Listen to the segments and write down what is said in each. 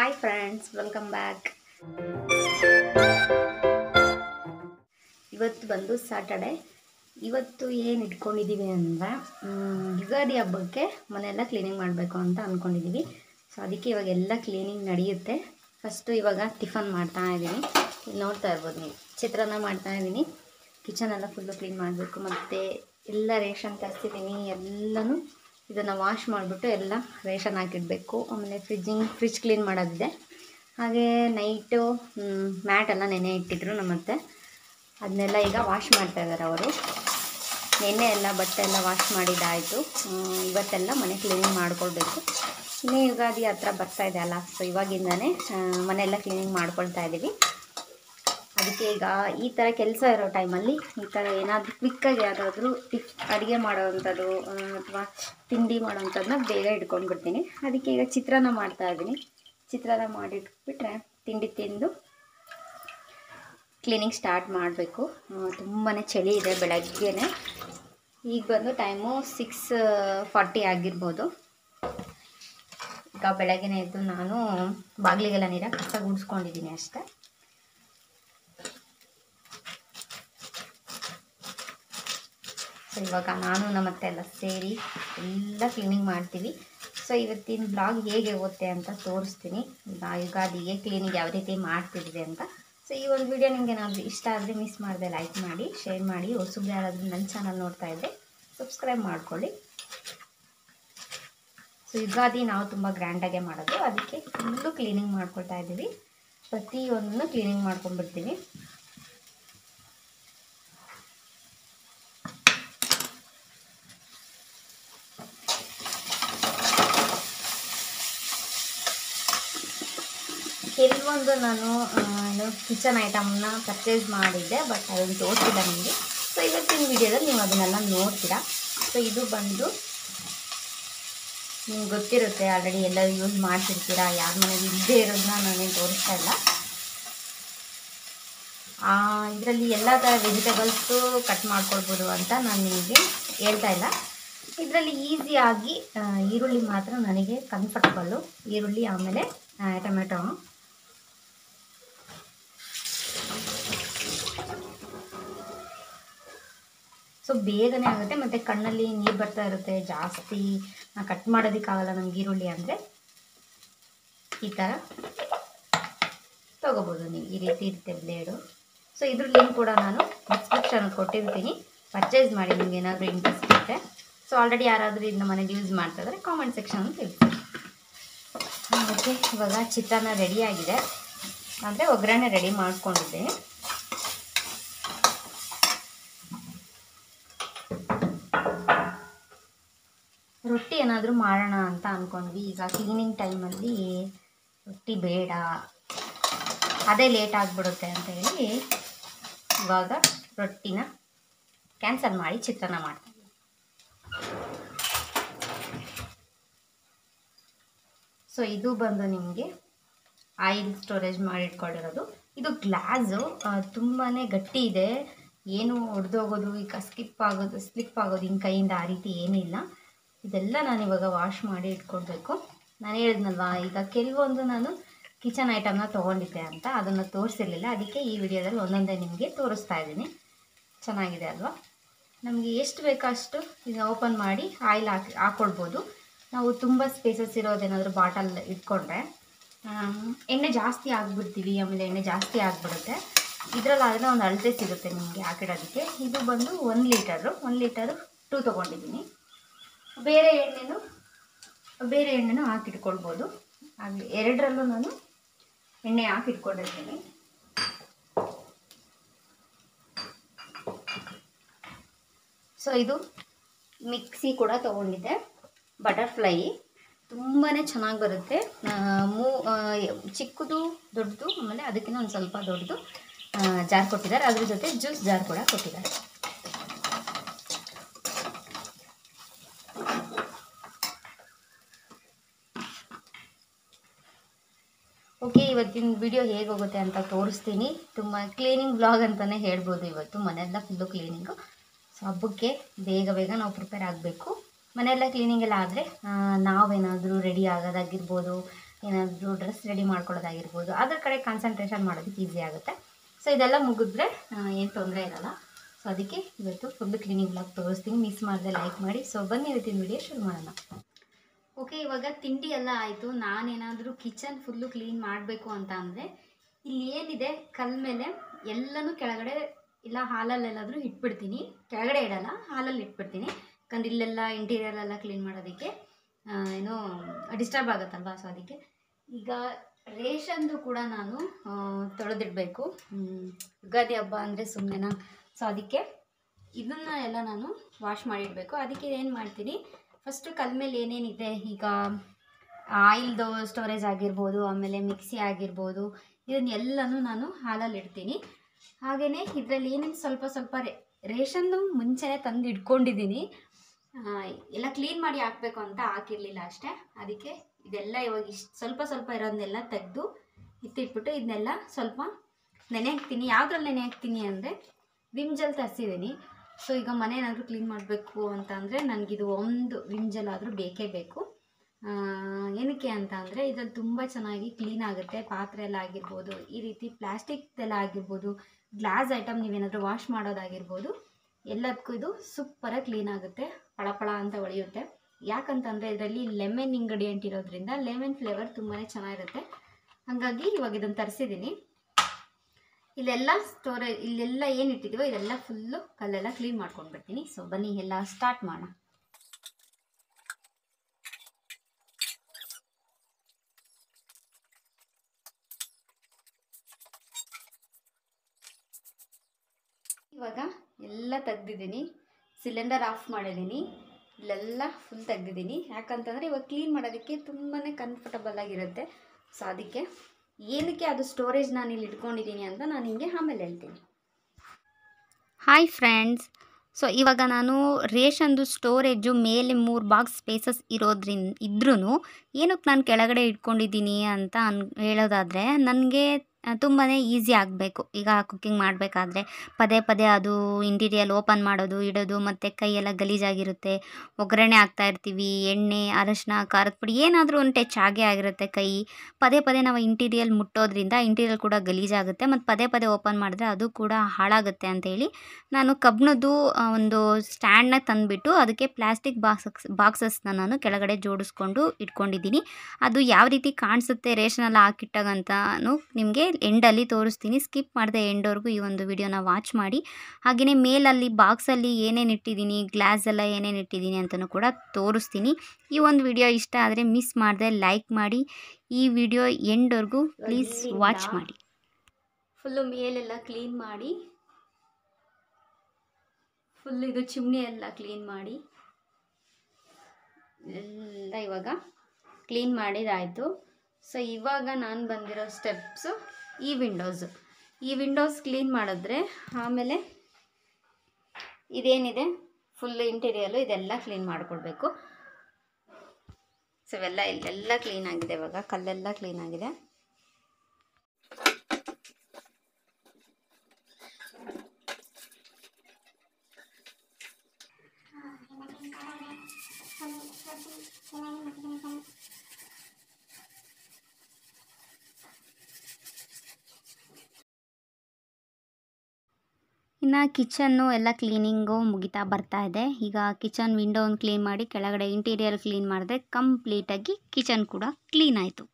hi friends welcome back ಇವತ್ತು ಬಂದು Saturday ಇವತ್ತು ಏನು ಇಟ್ಕೊಂಡಿದ್ದೀವಿ ಅಂದರೆ ಯುಗಾದಿ ಹಬ್ಬಕ್ಕೆ ಮನೆಯೆಲ್ಲ ಕ್ಲೀನಿಂಗ್ ಮಾಡಬೇಕು ಅಂತ ಅಂದ್ಕೊಂಡಿದ್ದೀವಿ ಸೊ ಅದಕ್ಕೆ ಇವಾಗ ಎಲ್ಲ ಕ್ಲೀನಿಂಗ್ ನಡೆಯುತ್ತೆ ಫಸ್ಟು ಇವಾಗ ಟಿಫನ್ ಮಾಡ್ತಾ ಇದ್ದೀನಿ ಇಲ್ಲಿ ನೋಡ್ತಾ ಇರ್ಬೋದು ನೀವು ಚಿತ್ರಾನ್ನ ಮಾಡ್ತಾ ಇದ್ದೀನಿ ಕಿಚನ್ ಎಲ್ಲ ಫುಲ್ಲು ಕ್ಲೀನ್ ಮಾಡಬೇಕು ಮತ್ತು ಎಲ್ಲ ರೇಷನ್ ತರಿಸಿದ್ದೀನಿ ಎಲ್ಲನೂ ಇದನ್ನು ವಾಶ್ ಮಾಡಿಬಿಟ್ಟು ಎಲ್ಲ ರೇಷನ್ ಹಾಕಿಡಬೇಕು ಆಮೇಲೆ ಫ್ರಿಜ್ಜಿಂಗ್ ಫ್ರಿಜ್ ಕ್ಲೀನ್ ಮಾಡೋದಿದೆ ಹಾಗೆ ನೈಟು ಮ್ಯಾಟ್ ಎಲ್ಲ ನೆನೆ ಇಟ್ಟಿದ್ರು ನಮ್ಮತ್ತೆ ಅದನ್ನೆಲ್ಲ ಈಗ ವಾಶ್ ಮಾಡ್ತಾ ಇದ್ದಾರೆ ಅವರು ನೆನ್ನೆ ಎಲ್ಲ ಬಟ್ಟೆ ಎಲ್ಲ ವಾಶ್ ಮಾಡಿದ್ದಾಯಿತು ಇವತ್ತೆಲ್ಲ ಮನೆ ಕ್ಲೀನಿಂಗ್ ಮಾಡ್ಕೊಳ್ಬೇಕು ಇನ್ನೇ ಯುಗಾದಿ ಹತ್ರ ಬರ್ತಾ ಇದೆ ಅಲ್ಲ ಸೊ ಇವಾಗಿಂದನೇ ಆ, ಮನೆಯೆಲ್ಲ ಕ್ಲೀನಿಂಗ್ ಮಾಡ್ಕೊಳ್ತಾ ಇದ್ದೀವಿ ಅದಕ್ಕೆ ಈಗ ಈ ಥರ ಕೆಲಸ ಇರೋ ಟೈಮಲ್ಲಿ ಈ ಥರ ಏನಾದರೂ ಕ್ವಿಕ್ಕಾಗಿ ಯಾವುದಾದ್ರೂ ಟಿಪ್ ಅಡುಗೆ ಮಾಡೋವಂಥದ್ದು ಅಥವಾ ತಿಂಡಿ ಮಾಡೋವಂಥದ್ದನ್ನ ಬೇಗ ಇಟ್ಕೊಂಡ್ಬಿಡ್ತೀನಿ ಅದಕ್ಕೆ ಈಗ ಚಿತ್ರಾನ್ನ ಮಾಡ್ತಾ ಇದ್ದೀನಿ ಚಿತ್ರಾನ್ನ ಮಾಡಿಟ್ಬಿಟ್ರೆ ತಿಂಡಿ ತಿಂದು ಕ್ಲೀನಿಂಗ್ ಸ್ಟಾರ್ಟ್ ಮಾಡಬೇಕು ತುಂಬಾ ಚಳಿ ಇದೆ ಬೆಳಗ್ಗೆನೆ ಈಗ ಬಂದು ಟೈಮು ಸಿಕ್ಸ್ ಫಾರ್ಟಿ ಆಗಿರ್ಬೋದು ಈಗ ಬೆಳಗ್ಗೆನೇ ಎದ್ದು ನಾನು ಬಾಗಿಲಿಗೆಲ್ಲ ನೀರ ಕಸ ಗುಡಿಸ್ಕೊಂಡಿದ್ದೀನಿ ಅಷ್ಟೇ ಸೊ ಇವಾಗ ನಾನು ನಮ್ಮತ್ತೆ ಎಲ್ಲ ಸೇರಿ ಎಲ್ಲ ಕ್ಲೀನಿಂಗ್ ಮಾಡ್ತೀವಿ ಸೊ ಇವತ್ತಿನ ಬ್ಲಾಗ್ ಹೇಗೆ ಓದ್ತೆ ಅಂತ ತೋರಿಸ್ತೀನಿ ಈಗ ಯುಗಾದಿಗೆ ಕ್ಲೀನಿಂಗ್ ಯಾವ ರೀತಿ ಮಾಡ್ತಿದ್ವಿ ಅಂತ ಸೊ ಈ ಒಂದು ವಿಡಿಯೋ ನಿಮಗೆ ಏನಾದರೂ ಇಷ್ಟ ಆದರೆ ಮಿಸ್ ಮಾಡದೆ ಲೈಕ್ ಮಾಡಿ ಶೇರ್ ಮಾಡಿ ಹೊಸಬ್ರು ಯಾರಾದರೂ ನನ್ನ ಚಾನಲ್ ನೋಡ್ತಾ ಇದ್ದೆ ಸಬ್ಸ್ಕ್ರೈಬ್ ಮಾಡ್ಕೊಳ್ಳಿ ಸೊ ಯುಗಾದಿ ನಾವು ತುಂಬ ಗ್ರ್ಯಾಂಡಾಗೆ ಮಾಡೋದು ಅದಕ್ಕೆ ಫುಲ್ಲು ಕ್ಲೀನಿಂಗ್ ಮಾಡ್ಕೊಳ್ತಾ ಇದ್ದೀವಿ ಪ್ರತಿಯೊಂದನ್ನು ಕ್ಲೀನಿಂಗ್ ಮಾಡ್ಕೊಂಡ್ಬಿಡ್ತೀವಿ ಕೆಲವೊಂದು ನಾನು ಆ, ಏನು ಕಿಚನ್ ಐಟಮ್ನ ಪರ್ಚೇಸ್ ಮಾಡಿದ್ದೆ ಬಟ್ ಅದನ್ನು ತೋರಿಸಿಲ್ಲ ನಿಮಗೆ ಸೊ ಇವತ್ತಿನ ವಿಡಿಯೋದಲ್ಲಿ ನೀವು ಅದನ್ನೆಲ್ಲ ನೋಡ್ತೀರಾ ಸೊ ಇದು ಬಂದು ನಿಮ್ಗೆ ಗೊತ್ತಿರುತ್ತೆ ಆಲ್ರೆಡಿ ಎಲ್ಲರೂ ಯೂಸ್ ಮಾಡ್ತಿರ್ತೀರಾ ಯಾರ ಮನೇಲಿ ಇಲ್ಲದೆ ಇರೋದನ್ನ ನಾನೇನು ತೋರಿಸ್ತಾ ಇಲ್ಲ ಇದರಲ್ಲಿ ಎಲ್ಲ ಥರ ವೆಜಿಟೇಬಲ್ಸು ಕಟ್ ಮಾಡ್ಕೊಳ್ಬೋದು ಅಂತ ನಾನು ನಿಮಗೆ ಹೇಳ್ತಾ ಇಲ್ಲ ಇದರಲ್ಲಿ ಈಸಿಯಾಗಿ ಈರುಳ್ಳಿ ಮಾತ್ರ ನನಗೆ ಕಂಫರ್ಟಬಲ್ಲು ಈರುಳ್ಳಿ ಆಮೇಲೆ ಆ, ಟೊಮೆಟೊ ಸೊ ಬೇಗನೆ ಆಗುತ್ತೆ ಮತ್ತು ಕಣ್ಣಲ್ಲಿ ನೀರು ಬರ್ತಾ ಇರುತ್ತೆ ಜಾಸ್ತಿ ಕಟ್ ಮಾಡೋದಕ್ಕಾಗಲ್ಲ ನಮ್ಗೆ ಈರುಳ್ಳಿ ಅಂದರೆ ಈ ಥರ ತೊಗೋಬೋದು ನೀವು ಈ ರೀತಿ ಇರುತ್ತೆ ಬ್ಲೇಡು ಸೊ ಇದ್ರ ಲಿಂಕ್ ಕೂಡ ನಾನು ಡಿಸ್ಕ್ರಿಪ್ಷನ್ ಕೊಟ್ಟಿರ್ತೀನಿ ಪರ್ಚೇಸ್ ಮಾಡಿ ನಿಮ್ಗೆ ಏನಾದರೂ ಇಂಟ್ರೆಸ್ಟ್ ಇರುತ್ತೆ ಸೊ ಆಲ್ರೆಡಿ ಯಾರಾದರೂ ಇದನ್ನ ಮನೇಲಿ ಯೂಸ್ ಮಾಡ್ತಾ ಇದ್ದಾರೆ ಕಾಮೆಂಟ್ ಸೆಕ್ಷನ್ ತಿಳಿಸಿ ಓಕೆ ಇವಾಗ ಚಿತ್ರಾನ್ನ ರೆಡಿಯಾಗಿದೆ ಅಂದರೆ ಒಗ್ಗರಣೆ ರೆಡಿ ಮಾಡ್ಕೊಂಡಿದ್ದೆ ರೊಟ್ಟಿ ಏನಾದರೂ ಮಾಡೋಣ ಅಂತ ಅಂದ್ಕೊಂಡ್ವಿ ಈಗ ಕ್ಲೀನಿಂಗ್ ಟೈಮಲ್ಲಿ ರೊಟ್ಟಿ ಬೇಡ ಅದೇ ಲೇಟ್ ಆಗಿಬಿಡುತ್ತೆ ಅಂತ ಹೇಳಿ ಇವಾಗ ರೊಟ್ಟಿನ ಕ್ಯಾನ್ಸಲ್ ಮಾಡಿ ಚಿತ್ರಾನ್ನ ಮಾಡ್ತೀವಿ ಸೊ ಇದು ಬಂದು ನಿಮಗೆ ಆಯಿಲ್ ಸ್ಟೋರೇಜ್ ಮಾಡಿಟ್ಕೊಂಡಿರೋದು ಇದು ಗ್ಲಾಸು ತುಂಬಾ ಗಟ್ಟಿ ಇದೆ ಏನು ಒಡೆದೋಗೋದು ಈಗ ಸ್ಕಿಪ್ ಆಗೋದು ಸ್ಲಿಪ್ ಆಗೋದು ಹಿಂಗೆ ಕೈಯಿಂದ ಆ ರೀತಿ ಏನಿಲ್ಲ ಇದೆಲ್ಲ ನಾನು ಇವಾಗ ವಾಶ್ ಮಾಡಿ ಇಟ್ಕೊಳ್ಬೇಕು ನಾನು ಹೇಳಿದ್ನಲ್ವಾ ಈಗ ಕೆಲವೊಂದು ನಾನು ಕಿಚನ್ ಐಟಮ್ನ ತೊಗೊಂಡಿದ್ದೆ ಅಂತ ಅದನ್ನು ತೋರಿಸಿರ್ಲಿಲ್ಲ ಅದಕ್ಕೆ ಈ ವಿಡಿಯೋದಲ್ಲಿ ಒಂದೊಂದೇ ನಿಮಗೆ ತೋರಿಸ್ತಾ ಇದ್ದೀನಿ ಚೆನ್ನಾಗಿದೆ ಅಲ್ವಾ ನಮಗೆ ಎಷ್ಟು ಬೇಕೋ ಅಷ್ಟು ಇದನ್ನ ಓಪನ್ ಮಾಡಿ ಆಯಿಲ್ ಹಾಕಿ ಹಾಕ್ಕೊಳ್ಬೋದು ನಾವು ತುಂಬ ಸ್ಪೇಸಸ್ ಇರೋದೇನಾದರೂ ಬಾಟಲ್ ಇಟ್ಕೊಂಡ್ರೆ ಆಮ್, ಎಣ್ಣೆ ಜಾಸ್ತಿ ಆಗಿಬಿಡ್ತೀವಿ ಆಮೇಲೆ ಎಣ್ಣೆ ಜಾಸ್ತಿ ಆಗಿಬಿಡುತ್ತೆ ಇದರಲ್ಲಾದರೆ ಒಂದು ಅಳತೆ ಸಿಗುತ್ತೆ ನಿಮಗೆ ಹಾಕಿಡೋದಕ್ಕೆ ಇದು ಬಂದು ಒಂದು ಲೀಟರು ಒಂದು ಲೀಟರು ಟೂ ತೊಗೊಂಡಿದ್ದೀನಿ ಬೇರೆ ಎಣ್ಣೆನೂ ಬೇರೆ ಎಣ್ಣೆನೂ ಹಾಕಿಟ್ಕೊಳ್ಬೋದು ಹಾಗೆ ಎರಡರಲ್ಲೂ ನಾನು ಎಣ್ಣೆ ಹಾಕಿಟ್ಕೊಂಡಿರ್ತೀನಿ ಸೊ ಇದು ಮಿಕ್ಸಿ ಕೂಡ ತೊಗೊಂಡಿದ್ದೆ ಬಟರ್ಫ್ಲೈ ತುಂಬಾ ಚೆನ್ನಾಗಿ ಬರುತ್ತೆ ಆ, ಮೂ ಆ, ಚಿಕ್ಕದು ದೊಡ್ಡದು ಆಮೇಲೆ ಅದಕ್ಕಿಂತ ಒಂದು ಸ್ವಲ್ಪ ದೊಡ್ಡದು ಜಾರ್ ಕೊಟ್ಟಿದ್ದಾರೆ ಅದ್ರ ಜೊತೆ ಜ್ಯೂಸ್ ಜಾರ್ ಕೂಡ ಕೊಟ್ಟಿದ್ದಾರೆ ಓಕೆ ಇವತ್ತಿನ ವಿಡಿಯೋ ಹೇಗೆ ಹೋಗುತ್ತೆ ಅಂತ ತೋರಿಸ್ತೀನಿ ತುಂಬ ಕ್ಲೀನಿಂಗ್ ಬ್ಲಾಗ್ ಅಂತಲೇ ಹೇಳ್ಬೋದು ಇವತ್ತು ಮನೆಯೆಲ್ಲ ಫುಲ್ಲು ಕ್ಲೀನಿಂಗು ಸೊ ಹಬ್ಬಕ್ಕೆ ಬೇಗ ಬೇಗ ನಾವು ಪ್ರಿಪೇರ್ ಆಗಬೇಕು ಮನೆಯೆಲ್ಲ ಕ್ಲೀನಿಂಗ್ ಎಲ್ಲ ಆದರೆ ನಾವೇನಾದರೂ ರೆಡಿ ಆಗೋದಾಗಿರ್ಬೋದು ಏನಾದರೂ ಡ್ರೆಸ್ ರೆಡಿ ಮಾಡ್ಕೊಳ್ಳೋದಾಗಿರ್ಬೋದು ಅದ್ರ ಕಡೆ ಕಾನ್ಸಂಟ್ರೇಷನ್ ಮಾಡೋದಕ್ಕೆ ಈಸಿ ಆಗುತ್ತೆ ಸೊ ಇದೆಲ್ಲ ಮುಗಿದ್ರೆ ಏನು ತೊಂದರೆ ಇರಲ್ಲ ಸೊ ಅದಕ್ಕೆ ಇವತ್ತು ಫುಲ್ ಕ್ಲೀನಿಂಗ್ ಬ್ಲಾಗ್ ತೋರಿಸ್ತೀನಿ ಮಿಸ್ ಮಾಡಿದೆ ಲೈಕ್ ಮಾಡಿ ಸೊ ಬನ್ನಿ ಇವತ್ತಿನ ವಿಡಿಯೋ ಶುರು ಮಾಡೋಣ ಓಕೆ ಇವಾಗ ತಿಂಡಿ ಎಲ್ಲ ಆಯಿತು ನಾನೇನಾದರೂ ಕಿಚನ್ ಫುಲ್ಲು ಕ್ಲೀನ್ ಮಾಡಬೇಕು ಅಂತ ಅಂದರೆ ಇಲ್ಲಿ ಏನಿದೆ ಕಲ್ ಮೇಲೆ ಎಲ್ಲನೂ ಕೆಳಗಡೆ ಇಲ್ಲ ಹಾಲಲ್ಲೆಲ್ಲಾದರೂ ಇಟ್ಬಿಡ್ತೀನಿ ಕೆಳಗಡೆ ಇಡಲ್ಲ ಹಾಲಲ್ಲಿ ಇಟ್ಬಿಡ್ತೀನಿ ಯಾಕಂದ್ರೆ ಇಲ್ಲೆಲ್ಲ ಇಂಟೀರಿಯರ್ ಎಲ್ಲ ಕ್ಲೀನ್ ಮಾಡೋದಕ್ಕೆ ಆ, ಏನೋ ಡಿಸ್ಟರ್ಬ್ ಆಗುತ್ತಲ್ವಾ ಸೊ ಅದಕ್ಕೆ ಈಗ ರೇಷನ್ದು ಕೂಡ ನಾನು ಆ, ತೊಳೆದಿಡಬೇಕು ಹ್ಮ್, ಯುಗಾದಿ ಹಬ್ಬ ಅಂದರೆ ಸುಮ್ಮನೆನಾ ಸೊ ಅದಕ್ಕೆ ಇದನ್ನ ಎಲ್ಲ ನಾನು ವಾಶ್ ಮಾಡಿಡಬೇಕು ಅದಕ್ಕೆ ಏನು ಮಾಡ್ತೀನಿ ಫಸ್ಟು ಕಲ್ ಮೇಲೆ ಏನೇನಿದೆ ಈಗ ಆಯಿಲ್ದು ಸ್ಟೋರೇಜ್ ಆಗಿರ್ಬೋದು ಆಮೇಲೆ ಮಿಕ್ಸಿ ಆಗಿರ್ಬೋದು ಇದನ್ನೆಲ್ಲನೂ ನಾನು ಹಾಲಲ್ಲಿ ಇಡ್ತೀನಿ ಹಾಗೆಯೇ ಇದರಲ್ಲಿ ಏನೇನು ಸ್ವಲ್ಪ ಸ್ವಲ್ಪ ರೇ ರೇಷನ್ನು ಮುಂಚೆನೇ ತಂದು ಇಟ್ಕೊಂಡಿದ್ದೀನಿ ಆ, ಎಲ್ಲ ಕ್ಲೀನ್ ಮಾಡಿ ಹಾಕಬೇಕು ಅಂತ ಹಾಕಿರಲಿಲ್ಲ ಅಷ್ಟೇ ಅದಕ್ಕೆ ಇದೆಲ್ಲ ಇವಾಗ ಇಷ್ಟು ಸ್ವಲ್ಪ ಸ್ವಲ್ಪ ಇರೋದನ್ನೆಲ್ಲ ತೆಗೆದು ಇತ್ತಿಟ್ಬಿಟ್ಟು ಇದನ್ನೆಲ್ಲ ಸ್ವಲ್ಪ ನೆನೆ ಹಾಕ್ತೀನಿ ಯಾವುದ್ರಲ್ಲಿ ನೆನೆ ಹಾಕ್ತೀನಿ ಅಂದರೆ ವಿಮ್ ಜೆಲ್ ತರಿಸಿದ್ದೀನಿ ಸೊ ಈಗ ಮನೆ ಏನಾದರೂ ಕ್ಲೀನ್ ಮಾಡಬೇಕು ಅಂತ ಅಂದರೆ ನನಗಿದು ಒಂದು ವಿಮ್ ಜೆಲ್ ಆದರೂ ಬೇಕೇ ಬೇಕು ಆ, ಏನಕ್ಕೆ ಅಂತ ಅಂದರೆ ಇದ್ರಲ್ಲಿ ತುಂಬ ಚೆನ್ನಾಗಿ ಕ್ಲೀನ್ ಆಗುತ್ತೆ ಪಾತ್ರೆ ಎಲ್ಲ ಆಗಿರ್ಬೋದು ಈ ರೀತಿ ಪ್ಲಾಸ್ಟಿಕ್ದೆಲ್ಲ ಆಗಿರ್ಬೋದು ಗ್ಲಾಸ್ ಐಟಮ್ ನೀವೇನಾದರೂ ವಾಶ್ ಮಾಡೋದಾಗಿರ್ಬೋದು ಎಲ್ಲದಕ್ಕೂ ಇದು ಸೂಪರಾಗಿ ಕ್ಲೀನ್ ಆಗುತ್ತೆ ಪಳಪಳ ಅಂತ ಹೊಳೆಯುತ್ತೆ ಯಾಕಂತಂದರೆ ಇದರಲ್ಲಿ ಲೆಮನ್ ಇಂಗ್ರೀಡಿಯೆಂಟ್ ಇರೋದ್ರಿಂದ ಲೆಮನ್ ಫ್ಲೇವರ್ ತುಂಬಾ ಚೆನ್ನಾಗಿರುತ್ತೆ ಹಾಗಾಗಿ ಇವಾಗ ಇದನ್ನು ತರಿಸಿದ್ದೀನಿ ಇಲ್ಲೆಲ್ಲ ಸ್ಟೋರೇಜ್ ಇಲ್ಲೆಲ್ಲ ಏನು ಇಟ್ಟಿದ್ದೀವೋ ಇದೆಲ್ಲ ಫುಲ್ಲು ಕಲ್ಲೆಲ್ಲ ಕ್ಲೀನ್ ಮಾಡ್ಕೊಂಡು ಬರ್ತೀನಿ ಸೊ ಬನ್ನಿ ಎಲ್ಲ ಸ್ಟಾರ್ಟ್ ಮಾಡೋಣ ಇವಾಗ ಎಲ್ಲ ತೆಗ್ದಿದ್ದೀನಿ ಸಿಲಿಂಡರ್ ಆಫ್ ಮಾಡಿದ್ದೀನಿ ಇಲ್ಲೆಲ್ಲ ಫುಲ್ ತೆಗ್ದಿದ್ದೀನಿ ಯಾಕಂತಂದರೆ ಇವಾಗ ಕ್ಲೀನ್ ಮಾಡೋದಕ್ಕೆ ತುಂಬಾ ಕಂಫರ್ಟಬಲ್ ಆಗಿರುತ್ತೆ ಸೊ ಅದಕ್ಕೆ ಏನಕ್ಕೆ ಅದು ಸ್ಟೋರೇಜ್ ನಾನು ಇಲ್ಲಿ ಇಟ್ಕೊಂಡಿದ್ದೀನಿ ಅಂತ ನಾನು ನಿಮಗೆ ಆಮೇಲೆ ಹೇಳ್ತೀನಿ ಹಾಯ್ ಫ್ರೆಂಡ್ಸ್ ಸೊ ಇವಾಗ ನಾನು ರೇಷನ್ದು ಸ್ಟೋರೇಜು ಮೇಲೆ ಮೂರು ಬಾಕ್ಸ್ ಸ್ಪೇಸಸ್ ಇರೋದ್ರಿಂದ ಇದ್ರೂ ಏನಕ್ಕೆ ನಾನು ಕೆಳಗಡೆ ಇಟ್ಕೊಂಡಿದ್ದೀನಿ ಅಂತ ಅನ್ ಹೇಳೋದಾದರೆ ನನಗೆ ತುಂಬಾ ಈಸಿ ಆಗಬೇಕು ಈಗ ಕುಕ್ಕಿಂಗ್ ಮಾಡಬೇಕಾದ್ರೆ ಪದೇ ಪದೇ ಅದು ಇಂಟೀರಿಯಲ್ ಓಪನ್ ಮಾಡೋದು ಇಡೋದು ಮತ್ತು ಕೈಯೆಲ್ಲ ಗಲೀಜಾಗಿರುತ್ತೆ ಒಗ್ಗರಣೆ ಹಾಕ್ತಾ ಇರ್ತೀವಿ ಎಣ್ಣೆ ಅರಶಿನ ಖಾರದ ಪುಡಿ ಏನಾದರೂ ಒಂದು ಟಚ್ ಆಗೇ ಆಗಿರುತ್ತೆ ಕೈ ಪದೇ ಪದೇ ನಾವು ಇಂಟೀರಿಯಲ್ ಮುಟ್ಟೋದ್ರಿಂದ ಇಂಟೀರಿಯಲ್ ಕೂಡ ಗಲೀಜಾಗುತ್ತೆ ಮತ್ತು ಪದೇ ಪದೇ ಓಪನ್ ಮಾಡಿದ್ರೆ ಅದು ಕೂಡ ಹಾಳಾಗುತ್ತೆ ಅಂತೇಳಿ ನಾನು ಕಬ್ಬಿಣದ್ದು ಆ, ಒಂದು ಸ್ಟ್ಯಾಂಡ್ನ ತಂದುಬಿಟ್ಟು ಅದಕ್ಕೆ ಪ್ಲಾಸ್ಟಿಕ್ ಬಾಕ್ಸಸ್ ಬಾಕ್ಸಸ್ನ ನಾನು ಕೆಳಗಡೆ ಜೋಡಿಸ್ಕೊಂಡು ಇಟ್ಕೊಂಡಿದ್ದೀನಿ ಅದು ಯಾವ ರೀತಿ ಕಾಣಿಸುತ್ತೆ ರೇಷನೆಲ್ಲ ಹಾಕಿಟ್ಟಾಗಂತಾನು ನಿಮಗೆ ಎಂಡಲ್ಲಿ ತೋರಿಸ್ತೀನಿ ಸ್ಕಿಪ್ ಮಾಡಿದೆ ಎಂಡವರೆಗೂ ಈ ಒಂದು ವಿಡಿಯೋನ ವಾಚ್ ಮಾಡಿ ಹಾಗೆಯೇ ಮೇಲಲ್ಲಿ ಬಾಕ್ಸಲ್ಲಿ ಏನೇನು ಇಟ್ಟಿದ್ದೀನಿ ಗ್ಲಾಸ್ ಎಲ್ಲ ಏನೇನು ಇಟ್ಟಿದ್ದೀನಿ ಅಂತಲೂ ಕೂಡ ತೋರಿಸ್ತೀನಿ ಈ ಒಂದು ವಿಡಿಯೋ ಇಷ್ಟ ಆದರೆ ಮಿಸ್ ಮಾಡದೆ ಲೈಕ್ ಮಾಡಿ ಈ ವಿಡಿಯೋ ಎಂಡ್ವರೆಗೂ ಪ್ಲೀಸ್ ವಾಚ್ ಮಾಡಿ ಫುಲ್ಲು ಮೇಲೆಲ್ಲ ಕ್ಲೀನ್ ಮಾಡಿ ಫುಲ್ ಇದು ಚಿಮ್ನಿ ಎಲ್ಲ ಕ್ಲೀನ್ ಮಾಡಿ ಎಲ್ಲ ಇವಾಗ ಕ್ಲೀನ್ ಮಾಡಿದಾಯಿತು ಸೊ ಇವಾಗ ನಾನು ಬಂದಿರೋ ಸ್ಟೆಪ್ಸು ಈ ವಿಂಡೋಸು ಈ ವಿಂಡೋಸ್ ಕ್ಲೀನ್ ಮಾಡಿದ್ರೆ ಆಮೇಲೆ ಇದೇನಿದೆ ಫುಲ್ ಇಂಟೀರಿಯಲು ಇದೆಲ್ಲ ಕ್ಲೀನ್ ಮಾಡಿಕೊಡ್ಬೇಕು ಸೊ ಇವೆಲ್ಲ ಇಲ್ಲೆಲ್ಲ ಕ್ಲೀನ್ ಆಗಿದೆ ಇವಾಗ ಕಲ್ಲೆಲ್ಲ ಕ್ಲೀನ್ ಆಗಿದೆ ಇನ್ನು ಕಿಚನ್ನು ಎಲ್ಲ ಕ್ಲೀನಿಂಗು ಮುಗಿತಾ ಬರ್ತಾ ಇದೆ ಈಗ ಕಿಚನ್ ವಿಂಡೋನ ಕ್ಲೀನ್ ಮಾಡಿ ಕೆಳಗಡೆ ಇಂಟೀರಿಯರ್ ಕ್ಲೀನ್ ಮಾಡಿದ್ರೆ ಕಂಪ್ಲೀಟಾಗಿ ಕಿಚನ್ ಕೂಡ ಕ್ಲೀನ್ ಆಯಿತು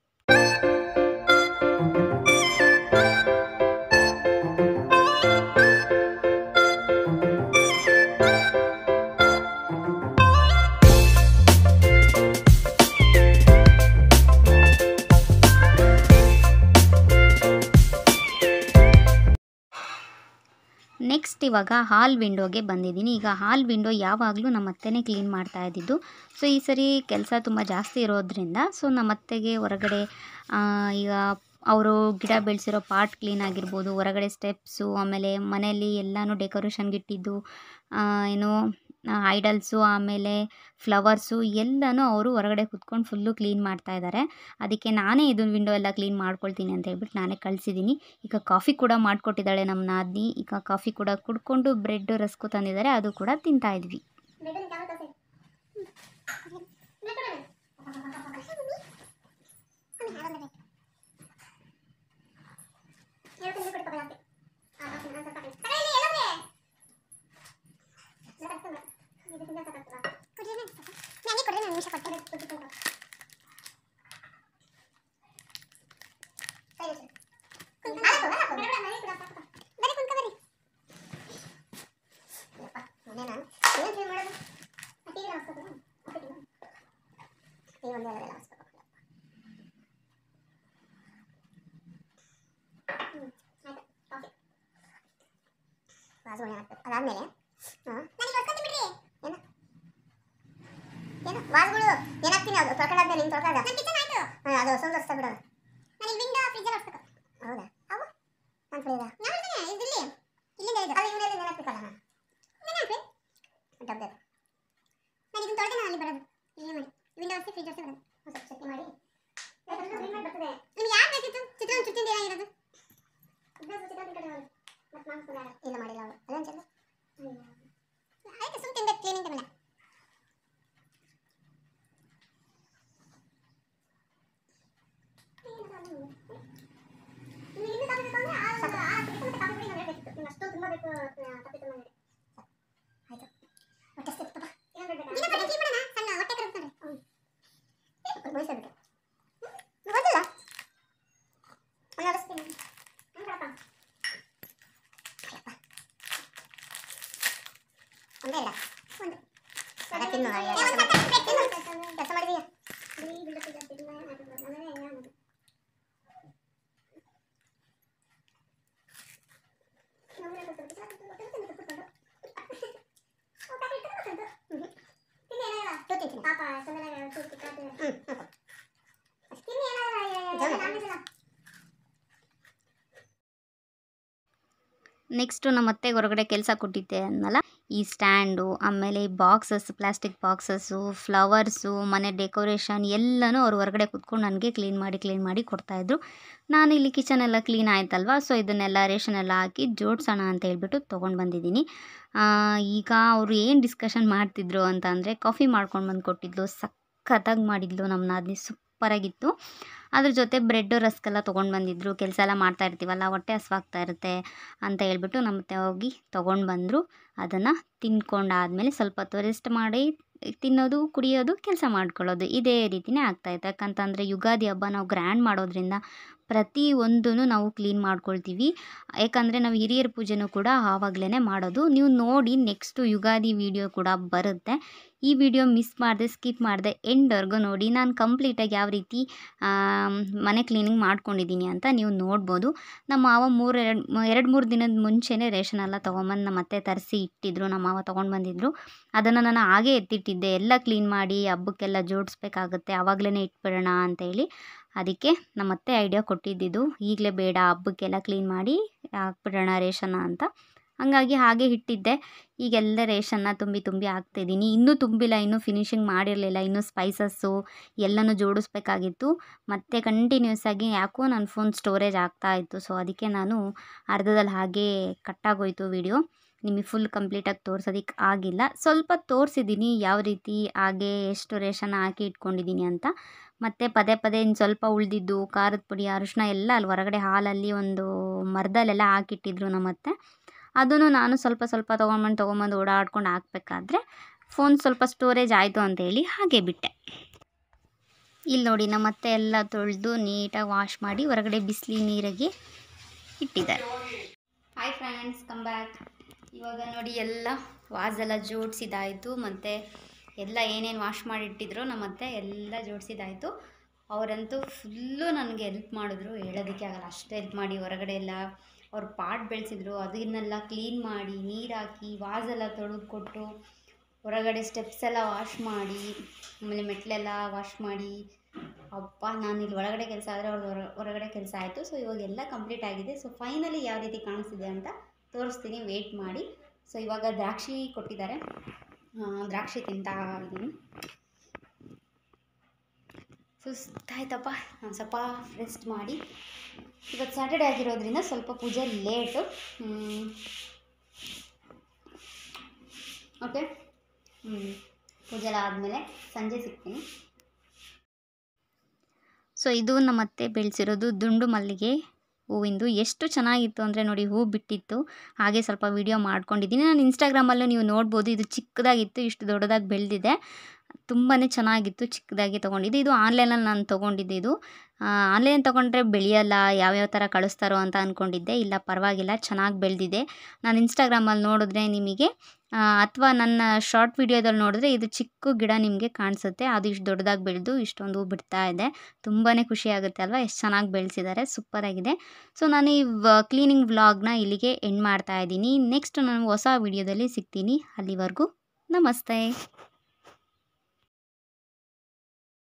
ನೆಕ್ಸ್ಟ್ ಇವಾಗ ಹಾಲ್ ವಿಂಡೋಗೆ ಬಂದಿದ್ದೀನಿ ಈಗ ಹಾಲ್ ವಿಂಡೋ ಯಾವಾಗಲೂ ನಮ್ಮ ಅತ್ತೆನೇ ಕ್ಲೀನ್ ಮಾಡ್ತಾ ಇದ್ದಿದ್ದು ಸೊ ಈ ಸರಿ ಕೆಲಸ ತುಂಬ ಜಾಸ್ತಿ ಇರೋದ್ರಿಂದ ಸೊ ನಮ್ಮ ಅತ್ತೆಗೆ ಹೊರಗಡೆ ಆ, ಈಗ ಅವರು ಗಿಡ ಬೆಳೆಸಿರೋ ಪಾಟ್ ಕ್ಲೀನ್ ಆಗಿರ್ಬೋದು ಹೊರಗಡೆ ಸ್ಟೆಪ್ಸು ಆಮೇಲೆ ಮನೆಯಲ್ಲಿ ಎಲ್ಲನೂ ಡೆಕೋರೇಷನ್ಗೆ ಇಟ್ಟಿದ್ದು ಆ, ಏನು ಐಡಲ್ಸು ಆಮೇಲೆ ಫ್ಲವರ್ಸು ಎಲ್ಲನೂ ಅವರು ಹೊರಗಡೆ ಕುತ್ಕೊಂಡು ಫುಲ್ಲು ಕ್ಲೀನ್ ಮಾಡ್ತಾ ಇದ್ದಾರೆ ಅದಕ್ಕೆ ನಾನೇ ಇದು ವಿಂಡೋ ಎಲ್ಲ ಕ್ಲೀನ್ ಮಾಡ್ಕೊಳ್ತೀನಿ ಅಂತ ಹೇಳ್ಬಿಟ್ಟು ನಾನೇ ಕಳಿಸಿದ್ದೀನಿ ಈಗ ಕಾಫಿ ಕೂಡ ಮಾಡಿಕೊಟ್ಟಿದ್ದಾಳೆ ನಮ್ಮ ನಾದಿನಿ ಈಗ ಕಾಫಿ ಕೂಡ ಕುಡ್ಕೊಂಡು ಬ್ರೆಡ್ ರಸ್ಕು ತಂದಿದ್ದಾರೆ ಅದು ಕೂಡ ತಿಂತಾ ಇದ್ವಿ ಬಾಜು ಅದಾದ್ಮೇಲೆ ಹಾಂ ಏನು ಏನು ವಾಸ್ಗಳು ಏನಾಗ್ತೀನಿ ಅದು ತೊಳ್ಕೊಂಡಾದ್ಮೇಲೆ ನಿಂಗೆ ತೊಳ್ಕೊಂಡ ಹಾಂ ಅದು ಹೊಸ ಹೊಸ ಬಿಡೋದು ನನಗೆ ವಿಂಡೋ ಫ್ರಿಜ್ ಹೊಡ್ಸ್ಬೇಕು ಹೌದಾ ಅವು ನನ್ನ ಕಡೆ ಇದೆ ನಾನು ಇಲ್ಲಿ ಇಲ್ಲಿಂದ ಇದೆ ಅದು ಇವನಲ್ಲಿ ನೆನಪಿಕಲ್ಲ ನಾನು ನೆನಪಿ ಡಬ್ಬೆ ನಾನು ಇದನ್ನ ತೊಳೆದೆ ನಾನು ಅಲ್ಲಿ ಬರೋದು ಇಲ್ಲಿ ಮಾಡಿ ವಿಂಡೋ ಹೊಸಿ ಫ್ರಿಜ್ ಹೊಸಿ ಬರೋದು ಒಂದು ಸ್ವಲ್ಪ ಚಟ್ನಿ ಮಾಡಿ ಬರ್ತದೆ ನಿಮ್ಗೆ ಯಾರು ಬೇಕಿತ್ತು ಚಿತ್ರಾನ್ನ ಚುಟ್ಟಿಂದ ಏನಾಗಿರೋದು ಇಲ್ಲ ಮಾಡಿಲ್ಲ ಅವಳು ಅಲ್ಲೊಂದು ಚಲ್ಲ ಆಯ್ತು ಸುಮ್ಮನೆ ತಿನ್ಬೇಕು ಕ್ಲೀನಿಂಗ್ ಮೇಲೆ ಒಂದೇ ಇಲ್ಲ ಒಂದು ಅದ ತಿನ್ನು ಕೆಲಸ ಮಾಡಿದೀಯ ನೆಕ್ಸ್ಟು ನಮ್ಮ ಅತ್ತೆಗೆ ಹೊರಗಡೆ ಕೆಲಸ ಕೊಟ್ಟಿದ್ದೆ ಅನ್ನಲ್ಲ ಈ ಸ್ಟ್ಯಾಂಡು ಆಮೇಲೆ ಈ ಬಾಕ್ಸಸ್ ಪ್ಲಾಸ್ಟಿಕ್ ಬಾಕ್ಸಸ್ಸು ಫ್ಲವರ್ಸು ಮನೆ ಡೆಕೋರೇಷನ್ ಎಲ್ಲನೂ ಅವ್ರು ಹೊರಗಡೆ ಕೂತ್ಕೊಂಡು ನನಗೆ ಕ್ಲೀನ್ ಮಾಡಿ ಕ್ಲೀನ್ ಮಾಡಿ ಕೊಡ್ತಾಯಿದ್ರು ನಾನು ಇಲ್ಲಿ ಕಿಚನ್ ಎಲ್ಲ ಕ್ಲೀನ್ ಆಯ್ತಲ್ವ ಸೊ ಇದನ್ನೆಲ್ಲ ರೇಷನ್ ಎಲ್ಲ ಹಾಕಿ ಜೋಡಿಸೋಣ ಅಂತ ಹೇಳ್ಬಿಟ್ಟು ತೊಗೊಂಡು ಬಂದಿದ್ದೀನಿ ಆ, ಈಗ ಅವರು ಏನು ಡಿಸ್ಕಷನ್ ಮಾಡ್ತಿದ್ರು ಅಂತ ಅಂದರೆ ಕಾಫಿ ಮಾಡ್ಕೊಂಡು ಬಂದು ಕೊಟ್ಟಿದ್ಲು ಸಖತ್ತಾಗಿ ಮಾಡಿದ್ಲು ನಮ್ಮ ನಾದಿನಿ ಸೂಪರಾಗಿತ್ತು ಅದ್ರ ಜೊತೆ ಬ್ರೆಡ್ಡು ರಸ್ಕೆಲ್ಲ ತೊಗೊಂಡು ಬಂದಿದ್ರು ಕೆಲಸ ಎಲ್ಲ ಮಾಡ್ತಾ ಇರ್ತೀವಲ್ಲ ಹೊಟ್ಟೆ ಹಸ್ವಾಗ್ತಾ ಇರುತ್ತೆ ಅಂತ ಹೇಳ್ಬಿಟ್ಟು ನಮ್ಮ ಅತ್ತೆ ಹೋಗಿ ತೊಗೊಂಡು ಬಂದರು ಅದನ್ನು ತಿನ್ಕೊಂಡಾದ್ಮೇಲೆ ಸ್ವಲ್ಪ ಹೊತ್ತು ರೆಸ್ಟ್ ಮಾಡಿ ತಿನ್ನೋದು ಕುಡಿಯೋದು ಕೆಲಸ ಮಾಡ್ಕೊಳ್ಳೋದು ಇದೇ ರೀತಿನೇ ಆಗ್ತಾಯಿತ್ತು ಯಾಕಂತಂದರೆ ಯುಗಾದಿ ಹಬ್ಬ ನಾವು ಗ್ರ್ಯಾಂಡ್ ಮಾಡೋದ್ರಿಂದ ಪ್ರತಿ ಒಂದೂ ನಾವು ಕ್ಲೀನ್ ಮಾಡ್ಕೊಳ್ತೀವಿ ಯಾಕಂದರೆ ನಾವು ಹಿರಿಯರ ಪೂಜೆನೂ ಕೂಡ ಆವಾಗಲೇ ಮಾಡೋದು ನೀವು ನೋಡಿ ನೆಕ್ಸ್ಟು ಯುಗಾದಿ ವಿಡಿಯೋ ಕೂಡ ಬರುತ್ತೆ ಈ ವಿಡಿಯೋ ಮಿಸ್ ಮಾಡಿದೆ ಸ್ಕಿಪ್ ಮಾಡಿದೆ ಎಂಡ್ವರೆಗೂ ನೋಡಿ ನಾನು ಕಂಪ್ಲೀಟಾಗಿ ಯಾವ ರೀತಿ ಆಮ್, ಮನೆ ಕ್ಲೀನಿಂಗ್ ಮಾಡ್ಕೊಂಡಿದ್ದೀನಿ ಅಂತ ನೀವು ನೋಡ್ಬೋದು ನಮ್ಮ ಮಾವ ಮೂರು ಎರಡು ಎರಡು ಮೂರು ದಿನದ ಮುಂಚೆನೇ ರೇಷನ್ ಎಲ್ಲ ತೊಗೊಂಬಂದು ನಮ್ಮ ಅತ್ತೆ ತರಿಸಿ ಇಟ್ಟಿದ್ರು ನಮ್ಮ ಮಾವ ತೊಗೊಂಡು ಬಂದಿದ್ರು ಅದನ್ನು ನಾನು ಹಾಗೇ ಎತ್ತಿಟ್ಟಿದ್ದೆ ಎಲ್ಲ ಕ್ಲೀನ್ ಮಾಡಿ ಹಬ್ಬಕ್ಕೆಲ್ಲ ಜೋಡಿಸ್ಬೇಕಾಗುತ್ತೆ ಆವಾಗಲೇ ಇಟ್ಬಿಡೋಣ ಅಂತೇಳಿ ಅದಕ್ಕೆ ನಮ್ಮ ಅತ್ತೆ ಐಡಿಯಾ ಕೊಟ್ಟಿದ್ದಿದ್ದು ಈಗಲೇ ಬೇಡ ಹಬ್ಬಕ್ಕೆಲ್ಲ ಕ್ಲೀನ್ ಮಾಡಿ ಹಾಕ್ಬಿಡೋಣ ರೇಷನ್ನ ಅಂತ ಹಂಗಾಗಿ ಹಾಗೆ ಇಟ್ಟಿದ್ದೆ ಈಗೆಲ್ಲ ರೇಷನ್ನ ತುಂಬಿ ತುಂಬಿ ಹಾಕ್ತಿದ್ದೀನಿ ಇನ್ನೂ ತುಂಬಿಲ್ಲ ಇನ್ನೂ ಫಿನಿಶಿಂಗ್ ಮಾಡಿರಲಿಲ್ಲ ಇನ್ನೂ ಸ್ಪೈಸಸ್ಸು ಎಲ್ಲನೂ ಜೋಡಿಸ್ಬೇಕಾಗಿತ್ತು ಮತ್ತು ಕಂಟಿನ್ಯೂಸ್ ಆಗಿ ಯಾಕೋ ನನ್ನ ಫೋನ್ ಸ್ಟೋರೇಜ್ ಆಗ್ತಾ ಇತ್ತು ಸೊ ಅದಕ್ಕೆ ನಾನು ಅರ್ಧದಲ್ಲಿ ಹಾಗೇ ಕಟ್ಟಾಗೋಯ್ತು ವಿಡಿಯೋ ನಿಮಗೆ ಫುಲ್ ಕಂಪ್ಲೀಟಾಗಿ ತೋರ್ಸೋದಕ್ಕೆ ಆಗಿಲ್ಲ ಸ್ವಲ್ಪ ತೋರಿಸಿದ್ದೀನಿ ಯಾವ ರೀತಿ ಹಾಗೆ ಎಷ್ಟು ರೇಷನ್ ಹಾಕಿ ಇಟ್ಕೊಂಡಿದ್ದೀನಿ ಅಂತ ಮತ್ತು ಪದೇ ಪದೇ ಇನ್ನು ಸ್ವಲ್ಪ ಉಳಿದಿದ್ದು ಖಾರದ ಪುಡಿ ಅರಿಶಿನ ಎಲ್ಲ ಅಲ್ಲಿ ಹೊರಗಡೆ ಹಾಲಲ್ಲಿ ಒಂದು ಮರದಲ್ಲೆಲ್ಲ ಹಾಕಿಟ್ಟಿದ್ರು ನಮ್ಮತ್ತೆ ಅದನ್ನು ನಾನು ಸ್ವಲ್ಪ ಸ್ವಲ್ಪ ತೊಗೊಂಬಂದು ತೊಗೊಂಬಂದು ಓಡಾಡ್ಕೊಂಡು ಹಾಕ್ಬೇಕಾದ್ರೆ ಫೋನ್ ಸ್ವಲ್ಪ ಸ್ಟೋರೇಜ್ ಆಯಿತು ಅಂತೇಳಿ ಹಾಗೆ ಬಿಟ್ಟೆ ಇಲ್ಲಿ ನೋಡಿ ನಮ್ಮ ಅತ್ತೆ ಎಲ್ಲ ತೊಳೆದು ನೀಟಾಗಿ ವಾಶ್ ಮಾಡಿ ಹೊರಗಡೆ ಬಿಸಿಲಿ ನೀರಿಗೆ ಇಟ್ಟಿದ್ದಾರೆ ಹಾಯ್ ಫ್ರೆಂಡ್ಸ್ ಕಮ್ ಬ್ಯಾಕ್ ಇವಾಗ ನೋಡಿ ಎಲ್ಲ ವಾಸೆಲ್ಲ ಜೋಡಿಸಿದಾಯಿತು ಮತ್ತು ಎಲ್ಲ ಏನೇನು ವಾಶ್ ಮಾಡಿ ಇಟ್ಟಿದ್ರು ನಮ್ಮ ಅತ್ತೆ ಎಲ್ಲ ಜೋಡಿಸಿದಾಯಿತು ಅವರಂತೂ ಫುಲ್ಲು ನನಗೆ ಹೆಲ್ಪ್ ಮಾಡಿದ್ರು ಹೇಳೋದಕ್ಕೆ ಆಗಲ್ಲ ಅಷ್ಟು ಹೆಲ್ಪ್ ಮಾಡಿ ಹೊರಗಡೆ ಎಲ್ಲ ಅವ್ರು ಪಾಟ್ ಬೆಳೆಸಿದ್ರು ಅದನ್ನೆಲ್ಲ ಕ್ಲೀನ್ ಮಾಡಿ ನೀರು ಹಾಕಿ ವಾಸೆಲ್ಲ ತೊಳೆದು ಕೊಟ್ಟು ಹೊರಗಡೆ ಸ್ಟೆಪ್ಸ್ ಎಲ್ಲ ವಾಶ್ ಮಾಡಿ ಆಮೇಲೆ ಮೆಟ್ಲೆಲ್ಲ ವಾಶ್ ಮಾಡಿ ಅಪ್ಪ ನಾನು ಇಲ್ಲಿ ಒಳಗಡೆ ಕೆಲಸ ಆದರೆ ಅವ್ರದ್ದು ಹೊರ ಹೊರಗಡೆ ಕೆಲಸ ಆಯಿತು ಸೊ ಇವಾಗ ಎಲ್ಲ ಕಂಪ್ಲೀಟ್ ಆಗಿದೆ ಸೊ ಫೈನಲಿ ಯಾವ ರೀತಿ ಕಾಣಿಸ್ತಿದೆ ಅಂತ ತೋರಿಸ್ತೀನಿ ವೆಯ್ಟ್ ಮಾಡಿ ಸೊ ಇವಾಗ ದ್ರಾಕ್ಷಿ ಕೊಟ್ಟಿದ್ದಾರೆ ಆ, ದ್ರಾಕ್ಷಿ ತಿಂತಾ ಇದ್ದೀನಿ ಸುಸ್ತಾಯ್ತಪ್ಪ ನಾನು ಸ್ವಲ್ಪ ರೆಸ್ಟ್ ಮಾಡಿ ಇವತ್ತು ಸ್ಯಾಟರ್ಡೆ ಆಗಿರೋದ್ರಿಂದ ಸ್ವಲ್ಪ ಪೂಜೆ ಲೇಟು ಓಕೆ ಪೂಜೆ ಎಲ್ಲ ಆದಮೇಲೆ ಸಂಜೆ ಸಿಗ್ತೀನಿ ಸೊ ಸೊ ಇದು ನಮ್ಮ ಅತ್ತೆ ಬೆಳೆಸಿರೋದು ದುಂಡು ಮಲ್ಲಿಗೆ ಹೂವಿಂದು ಎಷ್ಟು ಚೆನ್ನಾಗಿತ್ತು ಅಂದರೆ ನೋಡಿ ಹೂ ಬಿಟ್ಟಿತ್ತು ಹಾಗೆ ಸ್ವಲ್ಪ ವಿಡಿಯೋ ಮಾಡ್ಕೊಂಡಿದ್ದೀನಿ ನಾನು ಇನ್ಸ್ಟಾಗ್ರಾಮಲ್ಲೂ ನೀವು ನೋಡ್ಬೋದು ಇದು ಚಿಕ್ಕದಾಗಿತ್ತು ಇಷ್ಟು ದೊಡ್ಡದಾಗಿ ಬೆಳೆದಿದೆ ತುಂಬಾ ಚೆನ್ನಾಗಿತ್ತು ಚಿಕ್ಕದಾಗಿ ತೊಗೊಂಡಿದ್ದು ಇದು ಆನ್ಲೈನಲ್ಲಿ ನಾನು ತೊಗೊಂಡಿದ್ದೆ ಇದು ಆನ್ಲೈನ್ ತೊಗೊಂಡ್ರೆ ಬೆಳೆಯಲ್ಲ ಯಾವ್ಯಾವ ಥರ ಕಳಿಸ್ತಾರೋ ಅಂತ ಅಂದ್ಕೊಂಡಿದ್ದೆ ಇಲ್ಲ ಪರವಾಗಿಲ್ಲ ಚೆನ್ನಾಗಿ ಬೆಳೆದಿದೆ ನಾನು ಇನ್ಸ್ಟಾಗ್ರಾಮಲ್ಲಿ ನೋಡಿದ್ರೆ ನಿಮಗೆ ಅಥವಾ ನನ್ನ ಶಾರ್ಟ್ ವಿಡಿಯೋದಲ್ಲಿ ನೋಡಿದ್ರೆ ಇದು ಚಿಕ್ಕ ಗಿಡ ನಿಮಗೆ ಕಾಣಿಸುತ್ತೆ ಅದು ಇಷ್ಟು ದೊಡ್ಡದಾಗಿ ಬೆಳೆದು ಇಷ್ಟೊಂದು ಹೂ ಬಿಡ್ತಾ ಇದೆ ತುಂಬಾ ಖುಷಿ ಆಗುತ್ತೆ ಅಲ್ವಾ ಎಷ್ಟು ಚೆನ್ನಾಗಿ ಬೆಳೆಸಿದ್ದಾರೆ ಸೂಪರಾಗಿದೆ ಸೊ ನಾನು ಈ ವ ಕ್ಲೀನಿಂಗ್ ವ್ಲಾಗ್ನ ಇಲ್ಲಿಗೆ ಎಂಡ್ ಮಾಡ್ತಾ ಇದ್ದೀನಿ ನೆಕ್ಸ್ಟ್ ನಾನು ಹೊಸ ವಿಡಿಯೋದಲ್ಲಿ ಸಿಗ್ತೀನಿ ಅಲ್ಲಿವರೆಗೂ ನಮಸ್ತೆ